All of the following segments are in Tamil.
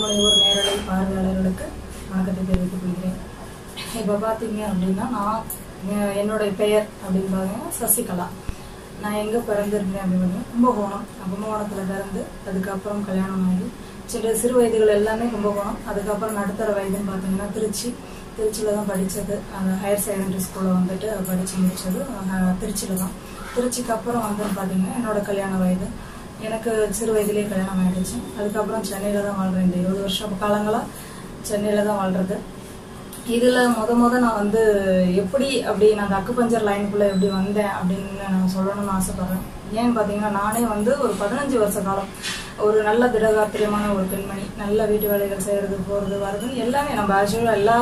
முனைவோர் நேரலை பார்வையாளர்களுக்கு வணக்கத்தை தெரிவித்துக் கொள்கிறேன் இப்போ பார்த்தீங்க அப்படின்னா நான் எ- என்னுடைய பெயர் அப்படின்னு பார்த்தீங்கன்னா சசிகலா நான் எங்கே பிறந்திருந்தேன் அப்படின்னு பார்த்தீங்கன்னா கும்பகோணம் நான் கும்பகோணத்தில் பிறந்து அதுக்கப்புறம் கல்யாணம் ஆகி சிறு சிறு வயதுகள் எல்லாமே கும்பகோணம் அதுக்கப்புறம் நடுத்தர வயதுன்னு பார்த்தீங்கன்னா திருச்சி திருச்சியில் தான் படித்தது அந்த ஹையர் செகண்டரி ஸ்கூலில் வந்துட்டு படித்து முடித்தது திருச்சியில் தான் திருச்சிக்கு அப்புறம் வந்து பார்த்தீங்கன்னா என்னோட கல்யாண வயது எனக்கு சிறு வயதிலேயே கல்யாணம் ஆயிடுச்சு அதுக்கப்புறம் சென்னையில் தான் வாழ்கிறேன் இந்த இருபது வருஷம் காலங்களா சென்னையில் தான் வாழ்கிறது இதில் முத முத நான் வந்து எப்படி அப்படி நான் அந்த அக்குபஞ்சர் லைனுக்குள்ளே எப்படி வந்தேன் அப்படின்னு நான் சொல்லணும்னு ஆசைப்பட்றேன் ஏன்னு பார்த்தீங்கன்னா நானே வந்து ஒரு பதினஞ்சு வருஷ காலம் ஒரு நல்ல திடகாத்திரியமான ஒரு பெண்மணி நல்ல வீட்டு வேலைகள் செய்கிறது போகிறது வர்றதுன்னு எல்லாமே நம்ம ஆக்சுவலாக எல்லா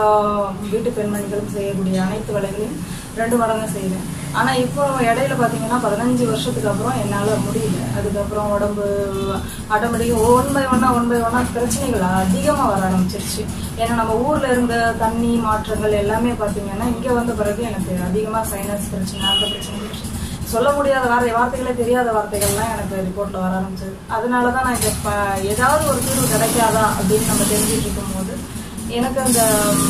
வீட்டு பெண்மணிகளும் செய்யக்கூடிய அனைத்து வேலைகளையும் ரெண்டு மடங்கு செய்வேன் ஆனால் இப்போ இடையில பார்த்தீங்கன்னா பதினஞ்சு வருஷத்துக்கு அப்புறம் என்னால் முடியல அதுக்கப்புறம் உடம்பு ஆட்டோமேட்டிக்காக ஒன் பை ஒன்னா ஒன் பை ஒன்னா பிரச்சனைகள் அதிகமாக வர ஆரம்பிச்சிருச்சு ஏன்னா நம்ம ஊரில் இருந்த தண்ணி மாற்றங்கள் எல்லாமே பார்த்தீங்கன்னா இங்கே வந்த பிறகு எனக்கு அதிகமாக சைனஸ் பிரச்சனை அந்த பிரச்சனை சொல்ல முடியாத வார்த்தை வார்த்தைகளே தெரியாத வார்த்தைகள்லாம் எனக்கு ரிப்போர்ட்ல வர ஆரம்பிச்சது அதனால தான் நான் இந்த ப- ஏதாவது ஒரு தீர்வு கிடைக்காதா அப்படின்னு நம்ம தெரிஞ்சுட்டு இருக்கும்போது எனக்கு அந்த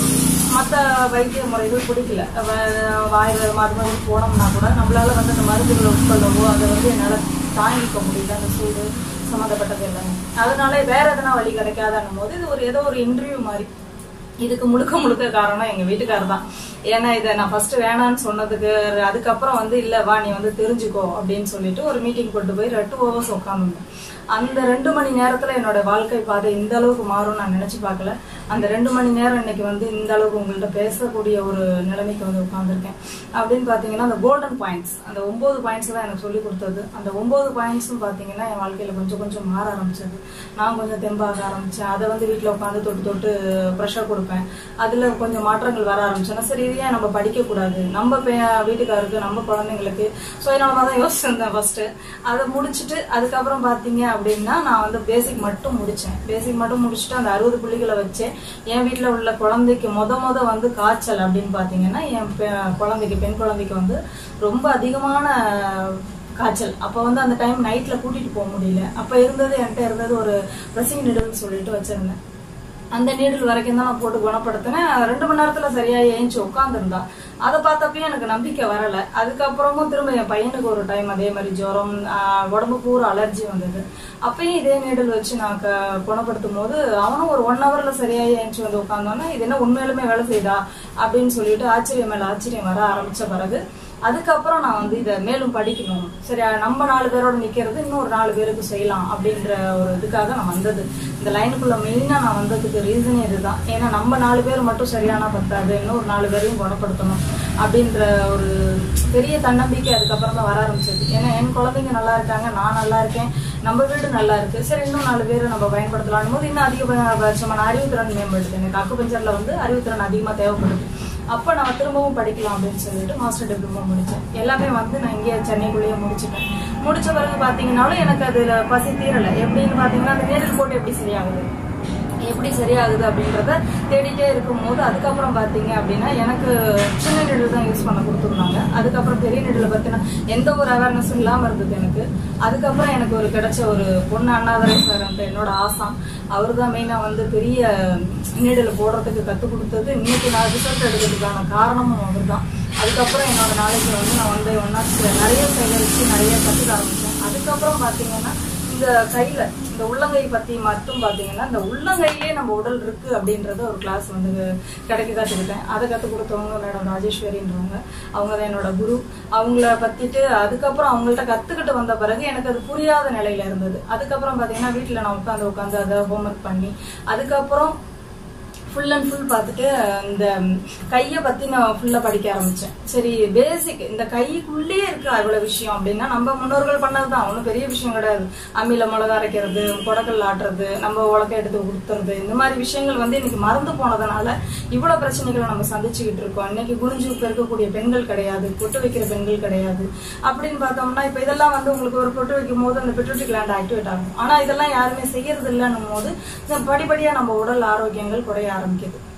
மற்ற வைத்திய முறைகள் பிடிக்கல வ- வாயில மருந்து போனோம்னா கூட நம்மளால வந்து அந்த மருந்துகளை உட்கொள்ளவோ அதை வந்து என்னால் தாங்கிக்க முடியல அந்த சூடு சம்மந்தப்பட்டது எல்லாமே அதனால வேற எதனா வழி கிடைக்காதான்னும் போது இது ஒரு ஏதோ ஒரு இன்டர்வியூ மாதிரி இதுக்கு முழுக்க முழுக்க காரணம் எங்க வீட்டுக்காரர் தான் ஏன்னா இதை நான் ஃபர்ஸ்ட் வேணான்னு சொன்னதுக்கு அதுக்கப்புறம் வந்து இல்ல வா நீ வந்து தெரிஞ்சுக்கோ அப்படின்னு சொல்லிட்டு ஒரு மீட்டிங் கொண்டு போய் ரெண்டு ஹவர்ஸ் உட்காந்துருந்தேன் அந்த ரெண்டு மணி நேரத்துல என்னோட வாழ்க்கை பாதை இந்த அளவுக்கு மாறும் நான் நினைச்சு பார்க்கல அந்த ரெண்டு மணி நேரம் இன்னைக்கு வந்து இந்த அளவுக்கு உங்கள்ட்ட பேசக்கூடிய ஒரு நிலைமைக்கு வந்து உட்காந்துருக்கேன் அப்படின்னு பாத்தீங்கன்னா அந்த கோல்டன் பாயிண்ட்ஸ் அந்த ஒன்பது பாயிண்ட்ஸ் தான் எனக்கு சொல்லி கொடுத்தது அந்த ஒன்பது பாயிண்ட்ஸும் பாத்தீங்கன்னா என் வாழ்க்கையில கொஞ்சம் கொஞ்சம் மாற ஆரம்பிச்சது நான் கொஞ்சம் தெம்பாக ஆரம்பிச்சேன் அதை வந்து வீட்டுல உட்காந்து தொட்டு தொட்டு ப்ரெஷர் கொடுப்பேன் அதுல கொஞ்சம் மாற்றங்கள் வர ஆரம்பிச்சேன்னா சரி இது ஏன் நம்ம படிக்க கூடாது நம்ம பே- வீட்டுக்காருக்கு நம்ம குழந்தைங்களுக்கு சுயநலமா தான் யோசிச்சிருந்தேன் ஃபர்ஸ்ட் அதை முடிச்சுட்டு அதுக்கப்புறம் பாத்தீங்க அப்படின்னா நான் வந்து பேசிக் மட்டும் முடிச்சேன் பேசிக் மட்டும் முடிச்சுட்டு அந்த அறுபது புள்ளிகளை வச்சேன் என் வீட்ல உள்ள குழந்தைக்கு முத முத வந்து காய்ச்சல் அப்படின்னு பாத்தீங்கன்னா என் பெ- குழந்தைக்கு பெண் குழந்தைக்கு வந்து ரொம்ப அதிகமான காய்ச்சல் அப்போ வந்து அந்த டைம் நைட்ல கூட்டிட்டு போக முடியல அப்ப இருந்தது என்கிட்ட இருந்தது ஒரு பிரசிங் நிடல் சொல்லிட்டு வச்சிருந்தேன் அந்த நீடில் வரைக்கும் தான் நான் போட்டு குணப்படுத்தினேன் ரெண்டு மணி நேரத்துல சரியா ஏஞ்சி உட்காந்துருந்தா அதை பார்த்தப்பயும் எனக்கு நம்பிக்கை வரல அதுக்கப்புறமும் திரும்ப என் பையனுக்கு ஒரு டைம் அதே மாதிரி ஜுரம் ஆஹ் உடம்பு பூரா அலர்ஜி வந்தது அப்பயும் இதே நீடில் வச்சு நான் க- குணப்படுத்தும் போது அவனும் ஒரு ஒன் ஹவர்ல சரியா ஏஞ்சி வந்து உட்காந்தோன்னா இது என்ன உண்மையிலுமே வேலை செய்தா அப்படின்னு சொல்லிட்டு ஆச்சரியம் மேல ஆச்சரியம் வர ஆரம்பிச்ச பிறகு அதுக்கப்புறம் நான் வந்து இதை மேலும் படிக்கணும் சரி நம்ம நாலு பேரோட நிக்கிறது இன்னும் ஒரு நாலு பேருக்கு செய்யலாம் அப்படின்ற ஒரு இதுக்காக நான் வந்தது இந்த லைனுக்குள்ள மெயினா நான் வந்ததுக்கு ரீசனே இதுதான் ஏன்னா நம்ம நாலு பேர் மட்டும் சரியானா பத்தாது இன்னும் ஒரு நாலு பேரையும் குணப்படுத்தணும் அப்படின்ற ஒரு பெரிய தன்னம்பிக்கை அதுக்கப்புறம் தான் வர ஆரம்பிச்சது ஏன்னா என் குழந்தைங்க நல்லா இருக்காங்க நான் நல்லா இருக்கேன் நம்ம வீடு நல்லா இருக்கு சரி இன்னும் நாலு பேரை நம்ம பயன்படுத்தலாம் போது இன்னும் அதிகபட்சமான அறிவுத்திறன் மேம்படுது எனக்கு அக்குபஞ்சர்ல வந்து அறிவுத்திறன் அதிகமா தேவைப்படுது அப்ப நான் திரும்பவும் படிக்கலாம் அப்படின்னு சொல்லிட்டு மாஸ்டர் டிப்ளமோ முடிச்சேன் எல்லாமே வந்து நான் இங்கே சென்னைக்குள்ளேயே முடிச்சிட்டேன் முடிச்ச பிறகு பாத்தீங்கன்னாலும் எனக்கு அதுல பசி தீரல எப்படின்னு பாத்தீங்கன்னா அந்த நேரில் போட்டு எப்படி சரியாகுது எப்படி சரியாகுது அப்படின்றத தேடிட்டே இருக்கும்போது அதுக்கப்புறம் பாத்தீங்க அப்படின்னா எனக்கு சின்ன நெடில் தான் யூஸ் பண்ண கொடுத்துருந்தாங்க அதுக்கப்புறம் பெரிய நெடில் பத்தின எந்த ஒரு அவேர்னஸும் இல்லாம இருந்தது எனக்கு அதுக்கப்புறம் எனக்கு ஒரு கிடைச்ச ஒரு பொண்ணு அண்ணாதுரை சார் என்னோட ஆசாம் அவர் தான் மெயினா வந்து பெரிய நீடில் போடுறதுக்கு கற்றுக் கொடுத்தது இன்னைக்கு நான் ரிசல்ட் எடுக்கிறதுக்கான காரணமும் அவர் தான் அதுக்கப்புறம் என்னோட நாலேஜ் வந்து நான் வந்து ஒன்னா நிறைய சேகரிச்சு நிறைய கற்றுக்க ஆரம்பிச்சேன் அதுக்கப்புறம் பாத்தீங்கன்னா இந்த கையில இந்த உள்ளங்கை பத்தி மட்டும் பாத்தீங்கன்னா இந்த உள்ளங்கையிலே நம்ம உடல் இருக்கு அப்படின்றத ஒரு கிளாஸ் வந்து கிடைக்க கத்துக்கிட்டேன் அதை கற்றுக் கொடுத்தவங்க மேடம் ராஜேஸ்வரின்றவங்க அவங்க தான் என்னோட குரு அவங்கள பத்திட்டு அதுக்கப்புறம் அவங்கள்ட்ட கத்துக்கிட்டு வந்த பிறகு எனக்கு அது புரியாத நிலையில இருந்தது அதுக்கப்புறம் பாத்தீங்கன்னா வீட்டுல நான் உட்காந்து உட்காந்து அதை ஹோம்ஒர்க் பண்ணி அதுக்கப்புறம் ஃபுல் அண்ட் ஃபுல் பார்த்துட்டு இந்த கையை பத்தி நான் ஃபுல்லா படிக்க ஆரம்பிச்சேன் சரி பேசிக் இந்த கைக்குள்ளேயே இருக்கு அவ்வளவு விஷயம் அப்படின்னா நம்ம முன்னோர்கள் பண்ணதுதான் ஒன்றும் பெரிய விஷயம் கிடையாது அம்மியில மிளகா அரைக்கிறது குடக்கல் ஆட்டுறது நம்ம உலக்க எடுத்து கொடுத்துறது இந்த மாதிரி விஷயங்கள் வந்து இன்னைக்கு மறந்து போனதுனால இவ்வளவு பிரச்சனைகளை நம்ம சந்திச்சுக்கிட்டு இருக்கோம் இன்னைக்கு குனிஞ்சு இப்ப இருக்கக்கூடிய பெண்கள் கிடையாது பொட்டு வைக்கிற பெண்கள் கிடையாது அப்படின்னு பார்த்தோம்னா இப்ப இதெல்லாம் வந்து உங்களுக்கு ஒரு பொட்டு வைக்கும் போது அந்த பெட்ரோட்டி கிளாண்ட் ஆக்டிவேட் ஆகும் ஆனா இதெல்லாம் யாருமே செய்யறது இல்லைன்னும் போது இந்த படிப்படியா நம்ம உடல் ஆரோக்கியங்கள் குறைய ஆரம்பிக்குது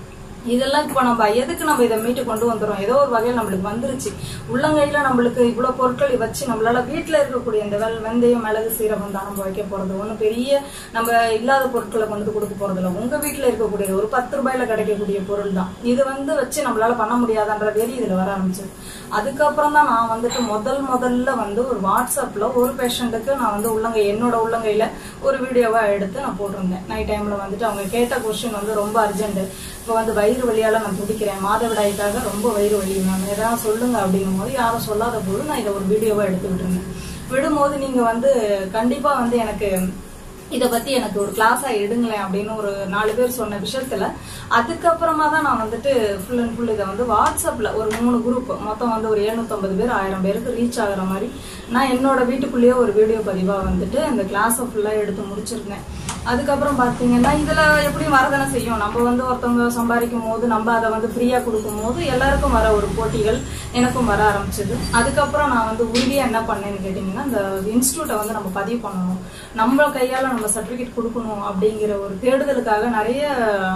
இதெல்லாம் இப்போ நம்ம எதுக்கு நம்ம இதை மீட்டு கொண்டு வந்துடும் ஏதோ ஒரு வகையில் நம்மளுக்கு வந்துருச்சு உள்ளங்கையில நம்மளுக்கு இவ்வளவு பொருட்கள் வச்சு நம்மளால வீட்டுல இருக்கக்கூடிய இந்த வெள் வெந்தயம் மிளகு சீரகம் தான் நம்ம வைக்க போறது ஒன்றும் பெரிய நம்ம இல்லாத பொருட்களை கொண்டு வந்து கொடுக்க போறது இல்லை உங்க வீட்டுல இருக்கக்கூடிய ஒரு பத்து ரூபாயில கிடைக்கக்கூடிய பொருள் தான் இது வந்து வச்சு நம்மளால பண்ண முடியாதுன்ற வெறி இதுல வர ஆரம்பிச்சது அதுக்கப்புறம் தான் நான் வந்துட்டு முதல் முதல்ல வந்து ஒரு வாட்ஸ்அப்ல ஒரு பேஷண்ட்டுக்கு நான் வந்து உள்ளங்கை என்னோட உள்ளங்கையில ஒரு வீடியோவா எடுத்து நான் போட்டிருந்தேன் நைட் டைம்ல வந்துட்டு அவங்க கேட்ட கொஸ்டின் வந்து ரொம்ப அர்ஜென்ட் இப்போ வந்து வயிறு வலியால நான் துடிக்கிறேன் மாதவிடாய்க்காக ரொம்ப வயிறு வலி மேம் ஏதாவது சொல்லுங்க அப்படிங்கும் போது யாரும் சொல்லாத போது நான் இதை ஒரு வீடியோவா எடுத்து விட்டுருந்தேன் விடும்போது நீங்க வந்து கண்டிப்பா வந்து எனக்கு இதை பத்தி எனக்கு ஒரு கிளாஸா எடுங்களேன் அப்படின்னு ஒரு நாலு பேர் சொன்ன விஷயத்துல அதுக்கப்புறமா தான் நான் வந்துட்டு ஃபுல் அண்ட் ஃபுல் இதை வந்து வாட்ஸ்அப்ல ஒரு மூணு குரூப் மொத்தம் வந்து ஒரு 750 பேர் ஆயிரம் பேருக்கு ரீச் ஆகுற மாதிரி நான் என்னோட வீட்டுக்குள்ளேயே ஒரு வீடியோ பதிவா வந்துட்டு இந்த கிளாஸை ஃபுல்லா எடுத்து முடிச்சிருந்தேன் அதுக்கப்புறம் பாத்தீங்கன்னா இதுல எப்படி வரதானே செய்யும் நம்ம வந்து ஒருத்தவங்க சம்பாதிக்கும் போது நம்ம அதை வந்து ஃப்ரீயா கொடுக்கும் போது எல்லாருக்கும் வர ஒரு போட்டிகள் எனக்கும் வர ஆரம்பிச்சது அதுக்கப்புறம் நான் வந்து உறுதியா என்ன பண்ணேன்னு கேட்டீங்கன்னா இந்த இன்ஸ்டியூட்டை வந்து நம்ம பதிவு பண்ணணும் நம்ம கையால நம்ம சர்டிபிகேட் கொடுக்கணும் அப்படிங்கிற ஒரு தேடுதலுக்காக நிறைய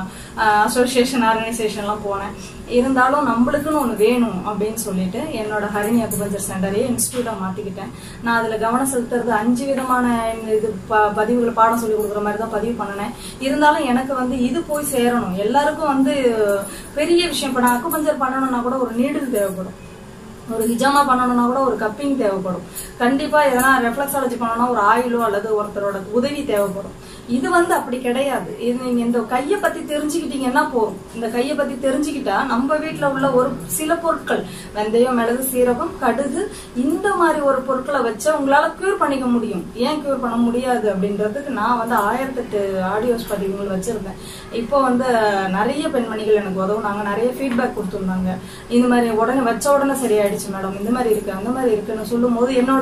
அசோசியேஷன் ஆர்கனைசேஷன்லாம் போனேன் இருந்தாலும் நம்மளுக்குன்னு ஒன்று வேணும் அப்படின்னு சொல்லிட்டு என்னோட ஹரிணி அக்குபஞ்சர் சென்டரையே இன்ஸ்டியூட்டா மாத்திக்கிட்டேன் நான் அதுல கவனம் செலுத்துறது அஞ்சு விதமான இது ப- பதிவுகள் பாடம் சொல்லி கொடுக்குற மாதிரி தான் பதிவு பண்ணினேன் இருந்தாலும் எனக்கு வந்து இது போய் சேரணும் எல்லாருக்கும் வந்து பெரிய விஷயம் இப்போ நான் அக்குபஞ்சர் பண்ணணும்னா கூட ஒரு நீடில் தேவைப்படும் ஒரு ஹிஜாமா பண்ணணும்னா கூட ஒரு கப்பிங் தேவைப்படும் கண்டிப்பா எதனா ரெஃப்ளெக்ஸாலஜி பண்ணணும்னா ஒரு ஆயிலோ அல்லது ஒருத்தரோட உதவி தேவைப்படும் இது வந்து அப்படி கிடையாது இது நீங்க இந்த கையை பத்தி தெரிஞ்சுக்கிட்டீங்கன்னா போதும் இந்த கையை பத்தி தெரிஞ்சுக்கிட்டா நம்ம வீட்ல உள்ள ஒரு சில பொருட்கள் வெந்தயம் மிளகு சீரகம் கடுகு இந்த மாதிரி ஒரு பொருட்களை வச்சு உங்களால கியூர் பண்ணிக்க முடியும் ஏன் கியூர் பண்ண முடியாது அப்படின்றதுக்கு நான் வந்து ஆயிரத்தெட்டு ஆடியோஸ் பதிவுகள் வச்சிருந்தேன் இப்போ வந்து நிறைய பெண்மணிகள் எனக்கு உதவுனாங்க நிறைய ஃபீட்பேக் கொடுத்துருந்தாங்க இந்த மாதிரி உடனே வச்ச உடனே சரியாயிடுச்சு மேடம் இந்த மாதிரி இருக்கு அந்த மாதிரி இருக்குன்னு சொல்லும் போது என்னோட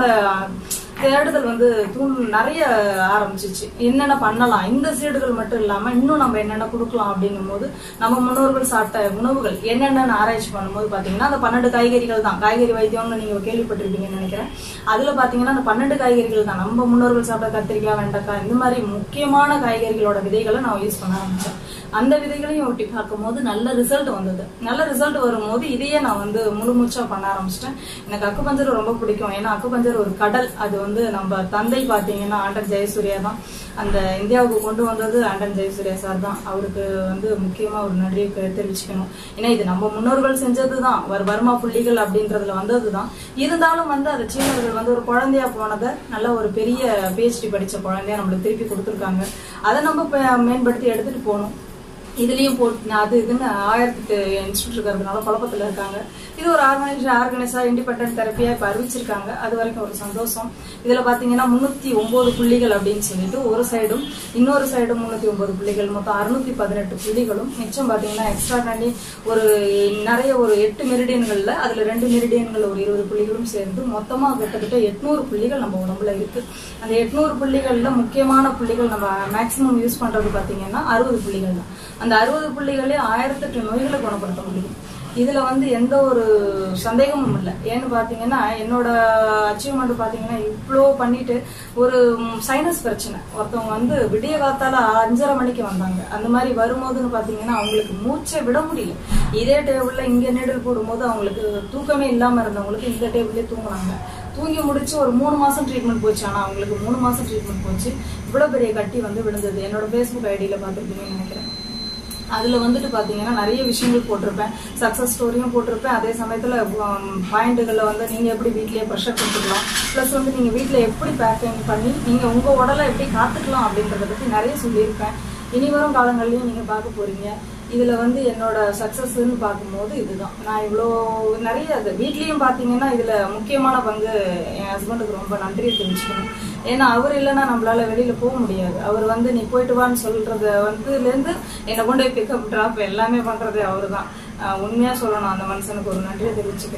தேடுதல் வந்து தூண் நிறைய ஆரம்பிச்சிச்சு என்னென்ன பண்ணலாம் இந்த சீடுகள் மட்டும் இல்லாம இன்னும் நம்ம என்னென்ன கொடுக்கலாம் அப்படிங்கும் போது நம்ம முன்னோர்கள் சாப்பிட்ட உணவுகள் என்னென்னு ஆராய்ச்சி பண்ணும்போது பாத்தீங்கன்னா அந்த பன்னெண்டு காய்கறிகள் தான் காய்கறி வைத்தியம்னு நீங்க கேள்விப்பட்டிருப்பீங்கன்னு நினைக்கிறேன் அதுல பாத்தீங்கன்னா அந்த பன்னெண்டு காய்கறிகள் தான் நம்ம முன்னோர்கள் சாப்பிட்ட கத்திரிக்காய் வெண்டைக்காய் இந்த மாதிரி முக்கியமான காய்கறிகளோட விதைகளை நான் யூஸ் பண்ண ஆரம்பிச்சேன் அந்த விதைகளையும் ஒட்டி பார்க்கும்போது நல்ல ரிசல்ட் வந்தது நல்ல ரிசல்ட் வரும்போது இதையே நான் வந்து முழுமூச்சா பண்ண ஆரம்பிச்சிட்டேன் எனக்கு அக்குபஞ்சர் ரொம்ப பிடிக்கும் ஏன்னா அக்குபஞ்சர் ஒரு கடல் அது வந்து நம்ம தந்தை பாத்தீங்கன்னா ஆண்டன் ஜெயசூர்யா தான் அந்த இந்தியாவுக்கு கொண்டு வந்தது ஆண்டன் ஜெயசூர்யா சார் தான் அவருக்கு வந்து முக்கியமா ஒரு நன்றியை தெ- தெரிவிச்சுக்கணும் ஏன்னா இது நம்ம முன்னோர்கள் செஞ்சது தான் வர்மா புள்ளிகள் அப்படின்றதுல வந்தது தான் இருந்தாலும் வந்து அது சீனர்கள் வந்து ஒரு குழந்தையா போனதை நல்ல ஒரு பெரிய பிஹெச்டி படிச்ச குழந்தையா நம்மளுக்கு திருப்பி கொடுத்துருக்காங்க அதை நம்ம ப- மேம்படுத்தி எடுத்துட்டு போகணும் இதுலயும் போட்டு அது இதுன்னு ஆயிரத்தி இன்ஸ்டியூட் இருக்கிறதுனால குழப்பத்துல இருக்காங்க இது ஒரு ஆர்கனைஸ் ஆர்கனைஸா இண்டிபெண்டன்ட் தெரப்பியா இப்ப அறிவிச்சிருக்காங்க அது வரைக்கும் ஒரு சந்தோஷம் இதுல பாத்தீங்கன்னா முன்னூத்தி ஒன்பது புள்ளிகள் அப்படின்னு சொல்லிட்டு ஒரு சைடும் இன்னொரு சைடும் முன்னூத்தி ஒன்பது புள்ளிகள் மொத்தம் அறுநூத்தி பதினெட்டு புள்ளிகளும் மிச்சம் பாத்தீங்கன்னா எக்ஸ்ட்ரா தாண்டி ஒரு நிறைய ஒரு எட்டு மெரிடியன்கள்ல அதுல ரெண்டு மெரிடியன்கள் ஒரு இருபது புள்ளிகளும் சேர்ந்து மொத்தமா கிட்டத்தட்ட எட்நூறு புள்ளிகள் நம்ம உடம்புல இருக்கு அந்த எட்நூறு புள்ளிகள்ல முக்கியமான புள்ளிகள் நம்ம மேக்சிமம் யூஸ் பண்றது பாத்தீங்கன்னா அறுபது புள்ளிகள் தான் அந்த அறுபது புள்ளிகளே ஆயிரத்தெட்டு நோய்களை குணப்படுத்த முடியும் இதுல வந்து எந்த ஒரு சந்தேகமும் இல்லை ஏன்னு பாத்தீங்கன்னா என்னோட அச்சீவ்மெண்ட் பாத்தீங்கன்னா இவ்வளோ பண்ணிட்டு ஒரு சைனஸ் பிரச்சனை ஒருத்தவங்க வந்து விடிய காத்தால அஞ்சரை மணிக்கு வந்தாங்க அந்த மாதிரி வரும்போதுன்னு பாத்தீங்கன்னா அவங்களுக்கு மூச்சை விட முடியல இதே டேபிள்ல இங்க நீடல் போடும்போது அவங்களுக்கு தூக்கமே இல்லாம இருந்தவங்களுக்கு இந்த டேபிள்லயே தூங்குனாங்க தூங்கி முடிச்சு ஒரு மூணு மாசம் ட்ரீட்மெண்ட் போச்சு ஆனா அவங்களுக்கு மூணு மாசம் ட்ரீட்மெண்ட் போச்சு இவ்வளவு பெரிய கட்டி வந்து விழுந்தது என்னோட ஃபேஸ்புக் ஐடியில பாத்துருப்பீங்கன்னு நினைக்கிறேன் அதுல வந்துட்டு பாத்தீங்கன்னா நிறைய விஷயங்கள் போட்டிருப்பேன் சக்சஸ் ஸ்டோரியும் போட்டிருப்பேன் அதே சமயத்துல பாயிண்ட்டுகளை வந்து நீங்க எப்படி வீட்லயே ப்ரெஷர் கொடுத்துக்கலாம் ப்ளஸ் வந்து நீங்க வீட்ல எப்படி பேக்கிங் பண்ணி நீங்க உங்க உடலை எப்படி காத்துக்கலாம் அப்படின்றத பத்தி நிறைய சொல்லியிருப்பேன் இனி வரும் காலங்கள்லயும் நீங்க பார்க்க போறீங்க இதுல வந்து என்னோட சக்சஸ்ன்னு பார்க்கும்போது இதுதான் நான் இவ்வளோ நிறைய அது வீட்லயும் பாத்தீங்கன்னா இதுல முக்கியமான பங்கு என் ஹஸ்பண்டுக்கு ரொம்ப நன்றியை தெரிவிச்சுக்கணும் ஏன்னா அவர் இல்லைன்னா நம்மளால வெளியில போக முடியாது அவர் வந்து நீ போயிட்டு வான்னு சொல்றத வந்துல இருந்து என்னை கொண்டு போய் பிக்கப் டிராப் எல்லாமே பண்றது அவரு தான் உண்மையா சொல்லணும் அந்த மனுஷனுக்கு ஒரு நன்றியை தெரிவிச்சுக்கிறேன்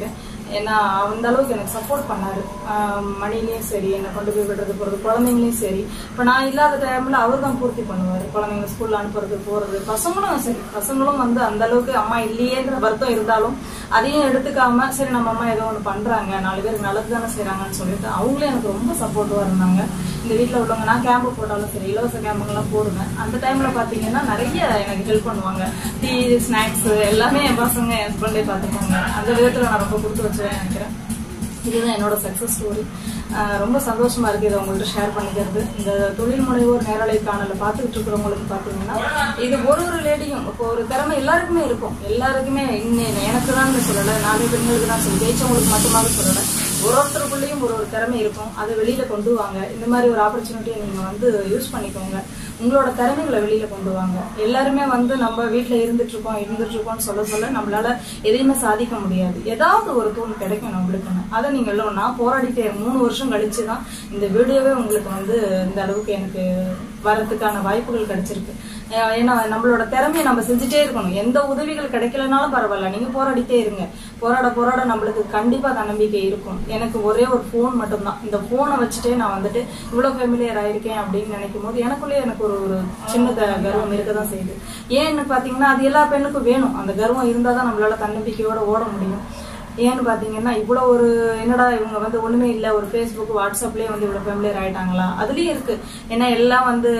ஏன்னா அந்த அளவுக்கு எனக்கு சப்போர்ட் பண்ணாரு ஆஹ் மணிலையும் சரி என்னை கொண்டு போய் விடுறது போறது குழந்தைங்களையும் சரி இப்போ நான் இல்லாத டைம்ல அவர் தான் பூர்த்தி பண்ணுவார் குழந்தைங்க ஸ்கூல்ல அனுப்புறது போறது பசங்களும் சரி பசங்களும் வந்து அந்த அளவுக்கு அம்மா இல்லையேன்ற வருத்தம் இருந்தாலும் அதையும் எடுத்துக்காம சரி நம்ம அம்மா ஏதோ ஒன்று பண்றாங்க நாலு பேருக்கு நல்லது தானே செய்றாங்கன்னு சொல்லிட்டு அவங்களும் எனக்கு ரொம்ப சப்போர்ட்டிவா இருந்தாங்க இந்த வீட்டில் உள்ளவங்க நான் கேம்ப் போட்டாலும் சரி இலவச கேம்புங்கெல்லாம் போடுவேன் அந்த டைம்ல பாத்தீங்கன்னா நிறைய எனக்கு ஹெல்ப் பண்ணுவாங்க டீ ஸ்நாக்ஸ் எல்லாமே என் பசங்க என் ஹஸ்பண்டே பார்த்துப்பாங்க அந்த விதத்துல நான் ரொம்ப கொடுத்து வச்சுருவேன் நினைக்கிறேன் இதுதான் என்னோட சக்ஸஸ் ஸ்டோரி ரொம்ப சந்தோஷமா இருக்கு இதை உங்கள்கிட்ட ஷேர் பண்ணிக்கிறது இந்த தொழில் முனைவோர் நேரலை காணல பார்த்துக்கிட்டு இருக்கிறவங்களுக்கு பார்த்தீங்கன்னா இது ஒரு ஒரு லேடியும் இப்போ ஒரு திறமை எல்லாருக்குமே இருக்கும் எல்லாருக்குமே இன்னும் எனக்கு தான் சொல்லலை நாலு பெண்களுக்கு தான் சொல்லி ஜெயிச்சவங்களுக்கு மட்டுமாக சொல்லலை ஒரு ஒருத்தருக்குள்ளேயும் ஒரு ஒரு திறமை இருக்கும் அதை வெளியில கொண்டு வாங்க இந்த மாதிரி ஒரு ஆப்பர்ச்சுனிட்டியை நீங்க வந்து யூஸ் பண்ணிக்கோங்க உங்களோட திறமைகளை வெளியில கொண்டு வாங்க எல்லாருமே வந்து நம்ம வீட்ல இருந்துட்டு இருக்கோம் இருந்துட்டு இருக்கோம்னு சொல்ல சொல்ல நம்மளால எதையுமே சாதிக்க முடியாது ஏதாவது ஒரு தூண் கிடைக்கும் நம்மளுக்குன்னு அதை நீங்க எல்லாம் நான் போராடிட்டே மூணு வருஷம் கழிச்சு தான் இந்த வீடியோவே உங்களுக்கு வந்து இந்த அளவுக்கு எனக்கு வரதுக்கான வாய்ப்புகள் கிடைச்சிருக்கு அஹ் ஏன்னா நம்மளோட திறமையை நம்ம செஞ்சுட்டே இருக்கணும் எந்த உதவிகள் கிடைக்கலனாலும் பரவாயில்ல நீங்க போராடிட்டே இருங்க போராட போராட நம்மளுக்கு கண்டிப்பா தன்னம்பிக்கை இருக்கும் எனக்கு ஒரே ஒரு ஃபோன் மட்டும்தான் இந்த போனை வச்சுட்டே நான் வந்துட்டு இவ்வளவு ஃபெமிலியர் ஆயிருக்கேன் அப்படின்னு நினைக்கும் போது எனக்குள்ளே எனக்கு ஒரு ஒரு சின்ன த- கர்வம் இருக்க தான் செய்யுது ஏன்னு பாத்தீங்கன்னா அது எல்லா பெண்ணுக்கும் வேணும் அந்த கர்வம் இருந்தாதான் நம்மளால தன்னம்பிக்கையோட ஓட முடியும் ஏன்னு பாத்தீங்கன்னா இவ்வளவு ஒரு என்னடா இவங்க வந்து ஒண்ணுமே இல்ல ஒரு ஃபேஸ்புக் வாட்ஸ்அப்லயே வந்து இவ்வளவு ஃபெமிலியர் ஆயிட்டாங்களா அதுலயும் இருக்கு ஏன்னா எல்லாம் வந்து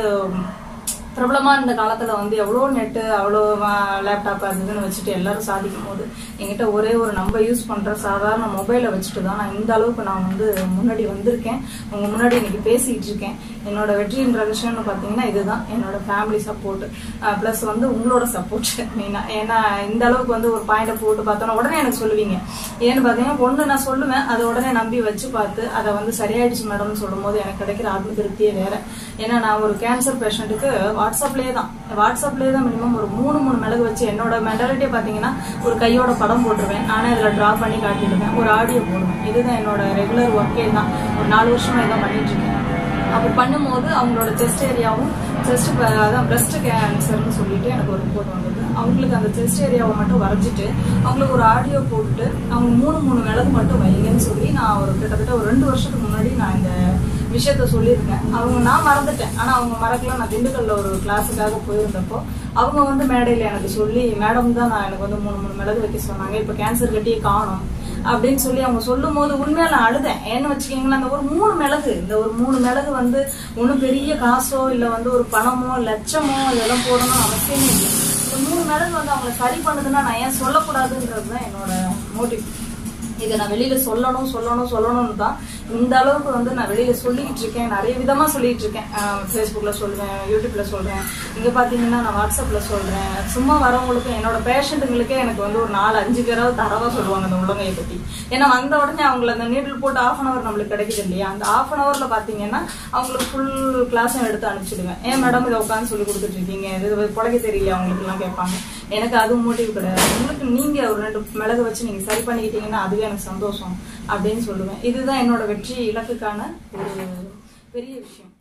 பிரபலமா இந்த காலத்துல வந்து எவ்வளோ நெட்டு அவ்வளோ லேப்டாப் அது இதுன்னு வச்சுட்டு எல்லாரும் சாதிக்கும் போது என்கிட்ட ஒரே ஒரு நம்ம யூஸ் பண்ற சாதாரண மொபைலை வச்சுட்டு தான் நான் இந்த அளவுக்கு நான் வந்து முன்னாடி வந்திருக்கேன் உங்க முன்னாடி இன்னைக்கு பேசிக்கிட்டு இருக்கேன் என்னோட வெற்றின்ற விஷயம்னு பாத்தீங்கன்னா இதுதான் என்னோட ஃபேமிலி சப்போர்ட் ப்ளஸ் வந்து உங்களோட சப்போர்ட் மெயினா ஏன்னா இந்த அளவுக்கு வந்து ஒரு பாயிண்ட போட்டு பார்த்தோன்னா உடனே எனக்கு சொல்லுவீங்க ஏன்னு பாத்தீங்கன்னா ஒண்ணு நான் சொல்லுவேன் அதை உடனே நம்பி வச்சு பார்த்து அதை வந்து சரியாயிடுச்சு மேடம்னு சொல்லும் போது எனக்கு கிடைக்கிற ஆத்ம திருப்தியே வேற ஏன்னா நான் ஒரு கேன்சர் பேஷண்ட்டுக்கு வாட்ஸ்அப்லேயே தான் வாட்ஸ்அப்லேயே தான் மினிமம் ஒரு மூணு மூணு மிளகு வச்சு என்னோட மென்டாலிட்டியை பார்த்தீங்கன்னா ஒரு கையோட படம் போட்டுருவேன் நானே அதில் ட்ரா பண்ணி காட்டிடுவேன் ஒரு ஆடியோ போடுவேன் இதுதான் என்னோட ரெகுலர் ஒர்க்கே தான் ஒரு நாலு வருஷமா இதான் பண்ணிட்டு இருக்கேன் அப்போ பண்ணும்போது அவங்களோட செஸ்ட் ஏரியாவும் செஸ்ட் அதான் பிரஸ்ட் கேன்சர்னு சொல்லிட்டு எனக்கு ஒரு ரிப்போர்ட் வந்தது அவங்களுக்கு அந்த செஸ்ட் ஏரியாவை மட்டும் வரைஞ்சிட்டு அவங்களுக்கு ஒரு ஆடியோ போட்டுட்டு அவங்க மூணு மூணு மிளகு மட்டும் வைங்கன்னு சொல்லி நான் ஒரு கிட்டத்தட்ட ஒரு ரெண்டு வருஷத்துக்கு முன்னாடி நான் இந்த விஷயத்த சொல்லியிருக்கேன் அவங்க நான் மறந்துட்டேன் ஆனா அவங்க மறக்கல நான் திண்டுக்கல்ல ஒரு கிளாஸுக்காக போயிருந்தப்போ அவங்க வந்து மேடையில எனக்கு சொல்லி மேடம் தான் நான் எனக்கு வந்து மூணு மூணு மிளகு வைக்க சொன்னாங்க இப்ப கேன்சர் கட்டியே காணும் அப்படின்னு சொல்லி அவங்க சொல்லும் போது உண்மையா நான் அழுதேன் ஏன்னு வச்சுக்கீங்களேன் அந்த ஒரு மூணு மிளகு இந்த ஒரு மூணு மிளகு வந்து ஒன்றும் பெரிய காசோ இல்ல வந்து ஒரு பணமோ லட்சமோ இதெல்லாம் போடணும் அவசியமே இல்லை இந்த மூணு மிளகு வந்து அவங்களை சரி பண்ணுதுன்னா நான் ஏன் சொல்லக்கூடாதுன்றது தான் என்னோட மோட்டிவ் இதை நான் வெளியில சொல்லணும் சொல்லணும் சொல்லணும்னு தான் இந்த அளவுக்கு வந்து நான் வெளியில சொல்லிக்கிட்டு இருக்கேன் நிறைய விதமா சொல்லிட்டு இருக்கேன் ஃபேஸ்புக்ல சொல்றேன் யூடியூப்ல சொல்றேன் இங்க பாத்தீங்கன்னா நான் வாட்ஸ்அப்ல சொல்றேன் சும்மா வரவங்களுக்கும் என்னோட பேஷண்ட்டுங்களுக்கே எனக்கு வந்து ஒரு நாலு அஞ்சு பேராவது தரவா சொல்லுவாங்க அந்த உள்ளங்கையை பத்தி ஏன்னா வந்த உடனே அவங்கள அந்த நீடில் போட்டு ஆஃப் அன் அவர் நம்மளுக்கு கிடைக்குது இல்லையா அந்த ஆஃப் அன் அவர்ல பாத்தீங்கன்னா அவங்களுக்கு ஃபுல் கிளாஸும் எடுத்து அனுப்பிச்சிடுவேன் ஏன் மேடம் இதை உட்காந்து சொல்லி கொடுத்துட்டு இருக்கீங்க இது பிழைக்க தெரியல அவங்களுக்கு எல்லாம் கேட்பாங்க எனக்கு அது மோட்டிவ் கிடையாது உங்களுக்கு நீங்க ஒரு ரெண்டு மிளகு வச்சு நீங்க சரி பண்ணிக்கிட்டீங்கன்னா அதுவே எனக்கு சந்தோஷம் அப்படின்னு சொல்லுவேன் இதுதான் என்னோட வெற்றி இலக்குக்கான ஒரு பெரிய விஷயம்